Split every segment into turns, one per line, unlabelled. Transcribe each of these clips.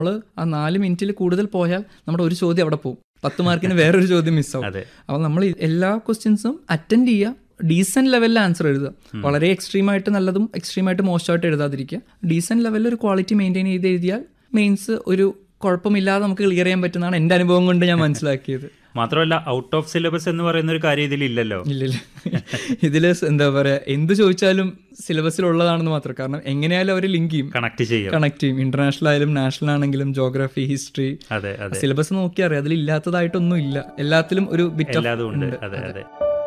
നമ്മൾ ആ നാല് മിനിറ്റിൽ കൂടുതൽ പോയാൽ നമ്മുടെ ഒരു ചോദ്യം അവിടെ പോകും പത്ത് മാർക്കിന് വേറൊരു ചോദ്യം മിസ്സാവും
അതെ
അപ്പോൾ നമ്മൾ എല്ലാ ക്വസ്റ്റ്യൻസും അറ്റൻഡ് ചെയ്യുക ഡീസൻറ്റ് ലെവലിൽ ആൻസർ എഴുതുക വളരെ എക്സ്ട്രീം ആയിട്ട് നല്ലതും എക്സ്ട്രീം ആയിട്ട് മോശമായിട്ട് എഴുതാതിരിക്കുക ഡീസൻറ്റ് ലെവലിൽ ഒരു ക്വാളിറ്റി മെയിൻറ്റെയിൻ ചെയ്ത് എഴുതിയാൽ മെയിൻസ് ഒരു കുഴപ്പമില്ലാതെ നമുക്ക് ക്ലിയർ ചെയ്യാൻ പറ്റുന്നതാണ് എൻ്റെ അനുഭവം കൊണ്ട് ഞാൻ മനസ്സിലാക്കിയത്
മാത്രമല്ല ഔട്ട് ഓഫ് സിലബസ് എന്ന് പറയുന്ന ഒരു കാര്യം ഇതിലില്ലല്ലോ
ഇല്ലില്ല ഇതിൽ എന്താ പറയുക എന്ത് ചോദിച്ചാലും സിലബസിലുള്ളതാണെന്ന് മാത്രം കാരണം എങ്ങനെയായാലും അവർ ലിങ്ക് ചെയ്യും
കണക്ട് ചെയ്യും
കണക്ട് ചെയ്യും ഇന്റർനാഷണൽ ആയാലും നാഷണൽ ആണെങ്കിലും ജോഗ്രഫി ഹിസ്റ്ററി
അതെ അതെ
സിലബസ് നോക്കി അറിയാം അതിൽ ഇല്ലാത്തതായിട്ടൊന്നും ഇല്ല എല്ലാത്തിലും ഒരു ബിറ്റ്
എല്ലാതും ഉണ്ട് അതെ അതെ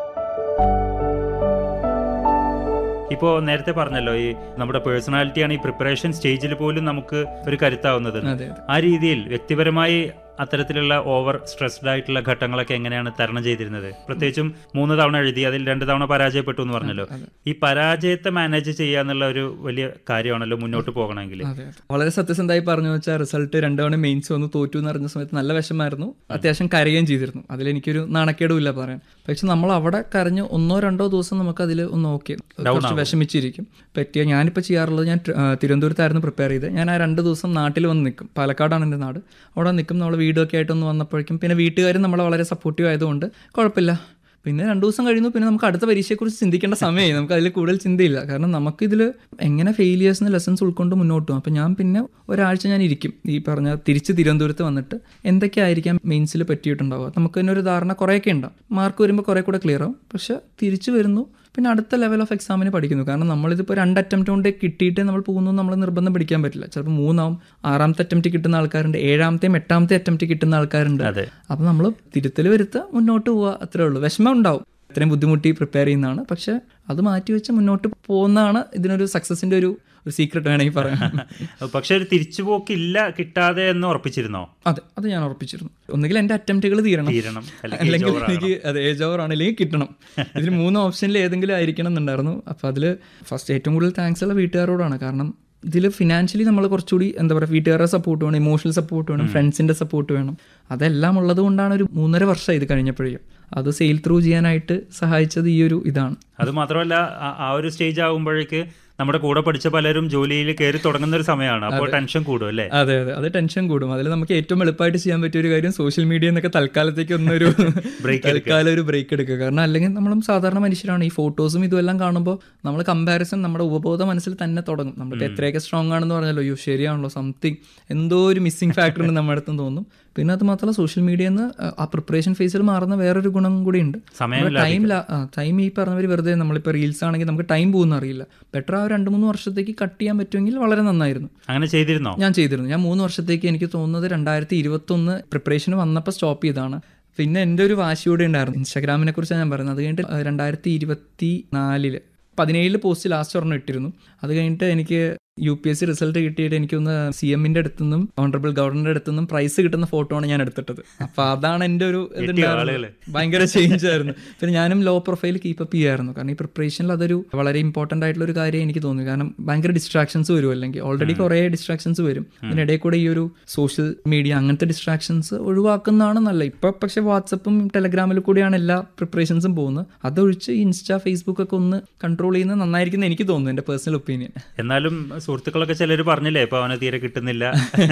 ഇപ്പോ നേരത്തെ പറഞ്ഞല്ലോ ഈ നമ്മുടെ പേഴ്സണാലിറ്റിയാണ് ഈ പ്രിപ്പറേഷൻ സ്റ്റേജിൽ പോലും നമുക്ക് ഒരു കരുത്താവുന്നത്
അതെ
ആ രീതിയിൽ വ്യക്തിപരമായി അത്തരത്തിലുള്ള ഓവർ സ്ട്രെസ്ഡ് ആയിട്ടുള്ള ഘട്ടങ്ങളൊക്കെ എങ്ങനെയാണ് തരണം ചെയ്തിരുന്നത് പ്രത്യേകിച്ചും മൂന്ന് തവണ എഴുതി അതിൽ രണ്ട് തവണ പരാജയപ്പെട്ടു എന്ന് പറഞ്ഞല്ലോ ഈ പരാജയത്തെ മാനേജ് ചെയ്യുക എന്നുള്ള ഒരു വലിയ കാര്യമാണല്ലോ മുന്നോട്ട് പോകണമെങ്കിൽ
അതെ അതെ. വളരെ സത്യസന്ധമായി പറഞ്ഞു വെച്ചാൽ റിസൾട്ട് രണ്ടു തവണ മെയിൻസ് വന്നു തോറ്റു എന്ന് അറിഞ്ഞ സമയത്ത് നല്ല വിഷമായിരുന്നു അത്യാവശ്യം കരയുകയും ചെയ്തിരുന്നു അതിലെനിക്കൊരു നാണക്കേടും ഇല്ല പറയാൻ പക്ഷെ നമ്മൾ അവിടെ കരഞ്ഞ് ഒന്നോ രണ്ടോ ദിവസം നമുക്ക് അതിൽ ഒന്ന് ഓക്കെ കുറച്ച് വിഷമിച്ചിരിക്കും പറ്റിയ ഞാനിപ്പോൾ ചെയ്യാറുള്ളത് ഞാൻ ടി- ആ, തിരുവനന്തപുരത്തായിരുന്നു പ്രിപ്പയർ ചെയ്ത് ഞാൻ ആ രണ്ട് ദിവസം നാട്ടിൽ വന്ന് നിൽക്കും പാലക്കാടാണ് എൻ്റെ നാട് അവിടെ നിൽക്കും നമ്മൾ വീടൊക്കെ ആയിട്ടൊന്ന് വന്നപ്പോഴേക്കും പിന്നെ വീട്ടുകാരും നമ്മളെ വളരെ സപ്പോർട്ടീവ് ആയതുകൊണ്ട് കുഴപ്പമില്ല പിന്നെ രണ്ടു ദിവസം കഴിയുന്നു പിന്നെ നമുക്ക് അടുത്ത പരീക്ഷയെക്കുറിച്ച് ചിന്തിക്കേണ്ട സമയമായി നമുക്ക് അതിൽ കൂടുതൽ ചിന്തയില്ല കാരണം നമുക്കിതിൽ എങ്ങനെ ഫെയിലിയേഴ്സിന് ലെസൺസ് ഉൾക്കൊണ്ട് മുന്നോട്ട് പോകും അപ്പം ഞാൻ പിന്നെ ഒരാഴ്ച ഞാൻ ഇരിക്കും ഈ പറഞ്ഞ തിരിച്ച് തിരുവനന്തപുരത്ത് വന്നിട്ട് എന്തൊക്കെയായിരിക്കാം മെയിൻസിൽ പറ്റിയിട്ടുണ്ടാവുക നമുക്ക് തന്നെ ഒരു ധാരണ കുറേയൊക്കെ ഉണ്ടാവും മാർക്ക് വരുമ്പോൾ കുറേ കൂടെ ക്ലിയർ ആവും പക്ഷെ തിരിച്ചു വരുന്നു പിന്നെ അടുത്ത ലെവൽ ഓഫ് എക്സാമിന് പഠിക്കുന്നു കാരണം നമ്മളിതിപ്പോൾ രണ്ട് അറ്റംപ്റ്റ് കൊണ്ട് കിട്ടിയിട്ട് നമ്മൾ പോകുന്നു നമ്മൾ നിർബന്ധം പിടിക്കാൻ പറ്റില്ല ചിലപ്പോൾ മൂന്നാവും ആറാമത്തെ അറ്റംപ്റ്റ് കിട്ടുന്ന ആൾക്കാരുണ്ട് ഏഴാമത്തെയും എട്ടാമത്തെ അറ്റംപ്റ്റ് കിട്ടുന്ന ആൾക്കാരുണ്ട്
അതെ
അപ്പം നമ്മൾ തിരുത്തൽ വരുത്തുക മുന്നോട്ട് പോവുക അത്രേ ഉള്ളൂ വിഷമം ഉണ്ടാവും ഇത്രയും ബുദ്ധിമുട്ടി പ്രിപ്പയർ ചെയ്യുന്നതാണ് പക്ഷെ അത് മാറ്റി വെച്ച് മുന്നോട്ട് പോകുന്നതാണ് ഇതിനൊരു സക്സസിന്റെ ഒരു ഒരു സീക്രട്ട് വേണമെങ്കിൽ പറയാം
പക്ഷെ ഒരു തിരിച്ചുപോക്കില്ല കിട്ടാതെ എന്ന് ഉറപ്പിച്ചിരുന്നോ
അതെ അത് ഞാൻ ഉറപ്പിച്ചിരുന്നു ഒന്നുകിൽ എൻ്റെ അറ്റംപ്റ്റുകൾ തീരണം
തീരണം അല്ലെങ്കിൽ
അല്ലെങ്കിൽ എനിക്ക് അതെ ഏജ് ഓവർ ആണ് അല്ലെങ്കിൽ കിട്ടണം ഇതിൽ മൂന്ന് ഓപ്ഷനിൽ ഏതെങ്കിലും ആയിരിക്കണം എന്നുണ്ടായിരുന്നു അപ്പോൾ അതിൽ ഫസ്റ്റ് ഏറ്റവും കൂടുതൽ താങ്ക്സ് ഉള്ള വീട്ടുകാരോടാണ് കാരണം ഇതിൽ ഫിനാൻഷ്യലി നമ്മൾ കുറച്ചുകൂടി എന്താ പറയുക വീട്ടുകാരുടെ സപ്പോർട്ട് വേണം ഇമോഷണൽ സപ്പോർട്ട് വേണം ഫ്രണ്ട്സിൻ്റെ സപ്പോർട്ട് വേണം അതെല്ലാം ഉള്ളത് കൊണ്ടാണ് ഒരു മൂന്നര വർഷം ഇത് കഴിഞ്ഞപ്പോഴും അത് സെയിൽ ത്രൂ ചെയ്യാനായിട്ട് സഹായിച്ചത് ഈ ഒരു ഇതാണ്
അത് മാത്രമല്ല ആ- ആ ഒരു സ്റ്റേജ് ആകുമ്പോഴേക്ക് നമ്മുടെ കൂടെ പഠിച്ച പലരും ജോലിയിൽ കയറി തുടങ്ങുന്ന ഒരു സമയമാണ് അപ്പോൾ ടെൻഷൻ കൂടും അല്ലേ
അതെ അതെ അത് ടെൻഷൻ കൂടും അതിൽ നമുക്ക് ഏറ്റവും എളുപ്പമായിട്ട് ചെയ്യാൻ പറ്റിയ ഒരു കാര്യം സോഷ്യൽ മീഡിയ എന്നൊക്കെ തൽക്കാലത്തേക്ക് ഒന്നൊരു തൽക്കാലം ഒരു ബ്രേക്ക് എടുക്കുക കാരണം അല്ലെങ്കിൽ നമ്മളും സാധാരണ മനുഷ്യരാണ് ഈ ഫോട്ടോസും ഇതുമെല്ലാം കാണുമ്പോൾ നമ്മൾ കമ്പാരിസൺ നമ്മുടെ ഉപബോധ മനസ്സിൽ തന്നെ തുടങ്ങും നമ്മളിപ്പോൾ എത്രയൊക്കെ സ്ട്രോങ് ആണെന്ന് പറഞ്ഞാലോ അയ്യോ ശരിയാണല്ലോ സംതിങ് എന്തോ ഒരു മിസ്സിംഗ് ഫാക്ടർ ഉണ്ട് നമ്മുടെ അടുത്തും തോന്നും പിന്നെ അത് മാത്രമല്ല സോഷ്യൽ മീഡിയയിൽ നിന്ന് ആ പ്രിപ്പറേഷൻ ഫേസിൽ മാറുന്ന വേറൊരു ഗുണം കൂടി ഉണ്ട്
സമയം
ടൈം ടൈം ഈ പറഞ്ഞവർ വെറുതെ നമ്മളിപ്പോൾ റീൽസ് ആണെങ്കിൽ നമുക്ക് ടൈം പോകുന്ന അറിയില്ല ബെറ്റർ ആ ഒരു രണ്ട് മൂന്ന് വർഷത്തേക്ക് കട്ട് ചെയ്യാൻ പറ്റുമെങ്കിൽ വളരെ നന്നായിരുന്നു
അങ്ങനെ ചെയ്തിരുന്നോ
ഞാൻ ചെയ്തിരുന്നു ഞാൻ മൂന്ന് വർഷത്തേക്ക് എനിക്ക് തോന്നുന്നത് രണ്ടായിരത്തി ഇരുപത്തൊന്ന് പ്രിപ്പറേഷന് വന്നപ്പോൾ സ്റ്റോപ്പ് ചെയ്താണ് പിന്നെ എൻ്റെ ഒരു വാശി കൂടെ ഉണ്ടായിരുന്നു ഇൻസ്റ്റാഗ്രാമിനെ കുറിച്ചാണ് ഞാൻ പറയുന്നത് അത് കഴിഞ്ഞിട്ട് ഏഹ്, രണ്ടായിരത്തി ഇരുപത്തി നാലില് പതിനേഴില് പോസ്റ്റ് ലാസ്റ്റ് ഒരെണ്ണം ഇട്ടിരുന്നു അത് കഴിഞ്ഞിട്ട് എനിക്ക് U P S C result കിട്ടിയിട്ട് എനിക്കൊന്ന് സി എമ്മിന്റെ അടുത്തുനിന്നും ഓണറബിൾ ഗവർണറുടെ അടുത്തുനിന്നും പ്രൈസ് കിട്ടുന്ന ഫോട്ടോ ആണ് ഞാൻ എടുത്തിട്ടത് അപ്പൊ അതാണ് എൻ്റെ ഒരു ഇതുണ്ടായിരുന്നത്
ആളുകള്.
ഭയങ്കര ചേഞ്ച് ആയിരുന്നു പിന്നെ ഞാനും ലോ പ്രൊഫൈൽ കീപ്പപ്പ് ചെയ്യായിരുന്നു കാരണം ഈ പ്രിപ്പറേഷനിൽ അതൊരു വളരെ ഇമ്പോർട്ടൻ്റ് ആയിട്ടുള്ള ഒരു കാര്യം എനിക്ക് തോന്നി കാരണം ഭയങ്കര ഡിസ്ട്രാക്ഷൻസ് വരും അല്ലെങ്കിൽ ഓൾറെഡി കുറേ ഡിസ്ട്രാക്ഷൻസ് വരും അതിനിടയിൽ കൂടെ ഈ ഒരു സോഷ്യൽ മീഡിയ അങ്ങനത്തെ ഡിസ്ട്രാക്ഷൻസ് ഒഴിവാക്കുന്നതാണ് നല്ല ഇപ്പൊ പക്ഷെ വാട്സപ്പും ടെലഗ്രാമിൽ കൂടിയാണ് എല്ലാ പ്രിപ്പറേഷൻസും പോകുന്നത് അതൊഴിച്ച് ഇൻസ്റ്റാ ഫേസ്ബുക്ക് ഒക്കെ ഒന്ന് കൺട്രോൾ ചെയ്യുന്നത് നന്നായിരിക്കും എനിക്ക് തോന്നുന്നു എൻ്റെ പേഴ്സണൽ ഒപ്പീനിയൻ
എന്നാലും സുഹൃത്തുക്കളൊക്കെ ചിലർ പറഞ്ഞില്ലേ ഇപ്പൊ അവനെ തീരെ കിട്ടുന്നില്ല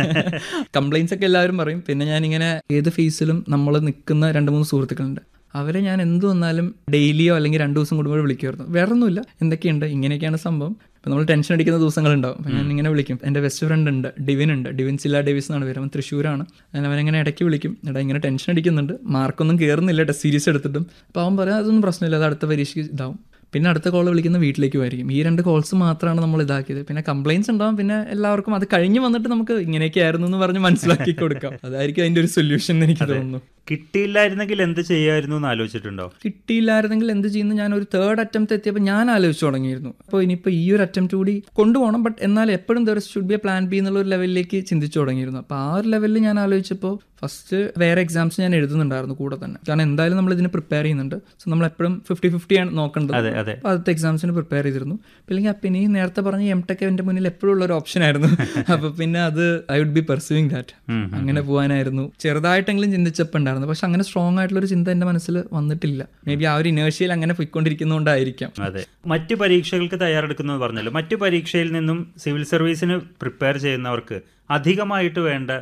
കംപ്ലൈൻസ് ഒക്കെ എല്ലാവരും പറയും പിന്നെ ഞാനിങ്ങനെ ഏത് ഫേസിലും നമ്മൾ നിൽക്കുന്ന രണ്ട് മൂന്ന് സുഹൃത്തുക്കളുണ്ട് അവരെ ഞാൻ എന്ത് വന്നാലും ഡെയിലിയോ അല്ലെങ്കിൽ രണ്ട് ദിവസം കൂടുമ്പോൾ വിളിക്കുമായിരുന്നു വേറെ ഒന്നുമില്ല എന്തൊക്കെയുണ്ട് ഇങ്ങനെയൊക്കെയാണ് സംഭവം ഇപ്പം നമ്മൾ ടെൻഷൻ അടിക്കുന്ന ദിവസങ്ങളുണ്ടാവും അപ്പം ഞാൻ ഇങ്ങനെ വിളിക്കും എൻ്റെ ബെസ്റ്റ് ഫ്രണ്ട് ഉണ്ട് ഡിവിൻ ഉണ്ട് ഡിവിൻ സില്ല ഡേവിസ് എന്നാണ് പേര് അവൻ തൃശ്ശൂരാണ് ഞാൻ അവനെങ്ങനെ ഇടയ്ക്ക് വിളിക്കും എടാ ഇങ്ങനെ ടെൻഷൻ അടിക്കുന്നുണ്ട് മാർക്കൊന്നും കയറുന്നില്ല ടെസ്റ്റ് സീരീസ് എടുത്തിട്ടും അപ്പോൾ അവൻ പറയാം അതൊന്നും പ്രശ്നമില്ല അത് അടുത്ത പരീക്ഷയ്ക്ക് ഇതാവും പിന്നെ അടുത്ത കോൾ വിളിക്കുന്ന വീട്ടിലേക്കുമായിരിക്കും ഈ രണ്ട് കോൾസ് മാത്രമാണ് നമ്മൾ ഇതാക്കിയത് പിന്നെ കംപ്ലൈൻസ് ഉണ്ടാവും പിന്നെ എല്ലാവർക്കും അത് കഴിഞ്ഞ് വന്നിട്ട് നമുക്ക് ഇങ്ങനെയൊക്കെ ആയിരുന്നു എന്ന് പറഞ്ഞ് മനസ്സിലാക്കി കൊടുക്കാം അതായിരിക്കും അതിന്റെ ഒരു സൊല്യൂഷൻ എന്ന് എനിക്ക് തോന്നുന്നു
കിട്ടിയില്ലായിരുന്നെങ്കിൽ എന്ത് ചെയ്യായിരുന്നു എന്ന് ആലോചിച്ചിട്ടുണ്ടോ
കിട്ടിയില്ലായിരുന്നെങ്കിൽ എന്ത് ചെയ്യുന്നു ഞാൻ ഒരു തേർഡ് അറ്റംപ്റ്റ് എത്തിയപ്പോൾ ഞാൻ ആലോചിച്ചു തുടങ്ങിയിരുന്നു അപ്പോൾ ഇനിയിപ്പോൾ ഈ ഒരു അറ്റംപ്റ്റ് കൂടി കൊണ്ടുപോകണം ബട്ട് എന്നാൽ എപ്പോഴും there should be a plan B എന്നുള്ള ഒരു ലെവലിലേക്ക് ചിന്തിച്ചു തുടങ്ങിയിരുന്നു അപ്പോൾ ആ ഒരു ലെവലിൽ ഞാൻ ആലോചിച്ചപ്പോൾ ഫസ്റ്റ് വേറെ എക്സാംസ് ഞാൻ എഴുതുന്നുണ്ടായിരുന്നു കൂടെ തന്നെ കാരണം എന്തായാലും നമ്മൾ ഇതിന് പ്രിപ്പയർ ചെയ്യുന്നുണ്ട് സോ നമ്മൾ എപ്പോഴും ഫിഫ്റ്റി ഫിഫ്റ്റി ആണ് നോക്കേണ്ടത്
അതെ അതെ
അപ്പോൾ ആദ്യത്തെ എക്സാംസിന് പ്രിപ്പയർ ചെയ്തിരുന്നു അല്ലെങ്കിൽ അപ്പം ഇനി നേരത്തെ പറഞ്ഞ എം ടെക് എൻ്റെ മുന്നിൽ എപ്പോഴും ഉള്ള ഒരു ഓപ്ഷൻ ആയിരുന്നു അപ്പോൾ പിന്നെ അത് I would be pursuing that
um,
അങ്ങനെ പോകാനായിരുന്നു ചെറുതായിട്ടെങ്കിലും ചിന്തിച്ചപ്പോൾ ഉണ്ടായിരുന്നു പക്ഷെ അങ്ങനെ സ്ട്രോങ് ആയിട്ടുള്ള ഒരു ചിന്ത എൻ്റെ മനസ്സിൽ വന്നിട്ടില്ല മേ ബി ആ ഒരു ഇനേഴ്ഷ്യയിൽ അങ്ങനെ പോയിക്കൊണ്ടിരിക്കുന്നതുകൊണ്ടായിരിക്കാം
അതെ മറ്റ് പരീക്ഷകൾക്ക് തയ്യാറെടുക്കുന്നത് പറഞ്ഞല്ലോ മറ്റു പരീക്ഷയിൽ നിന്നും സിവിൽ സർവീസിന് പ്രിപ്പയർ ചെയ്യുന്നവർക്ക് അധികമായിട്ട് വേണ്ട